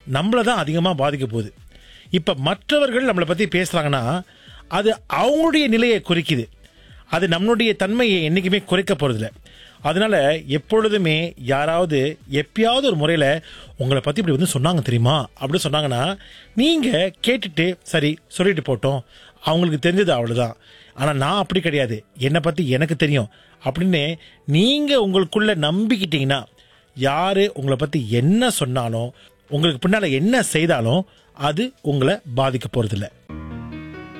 நம்மளை தான் அதிகமாக பாதிக்க போகுது இப்போ மற்றவர்கள் நம்மளை பற்றி பேசுகிறாங்கன்னா அது அவங்களுடைய நிலையை குறிக்குது அது நம்மளுடைய தன்மையை என்றைக்குமே குறைக்க போகிறதில்ல அதனால எப்பொழுதுமே யாராவது எப்பயாவது ஒரு முறையில் உங்களை பற்றி இப்படி வந்து சொன்னாங்க தெரியுமா அப்படி சொன்னாங்கன்னா நீங்கள் கேட்டுட்டு சரி சொல்லிட்டு போட்டோம் அவங்களுக்கு தெரிஞ்சது அவ்வளோதான் ஆனால் நான் அப்படி கிடையாது என்னை பற்றி எனக்கு தெரியும் அப்படின்னு நீங்கள் உங்களுக்குள்ள நம்பிக்கிட்டீங்கன்னா யார் உங்களை பற்றி என்ன சொன்னாலும் உங்களுக்கு பின்னால் என்ன செய்தாலும் அது உங்களை பாதிக்க போகிறதில்ல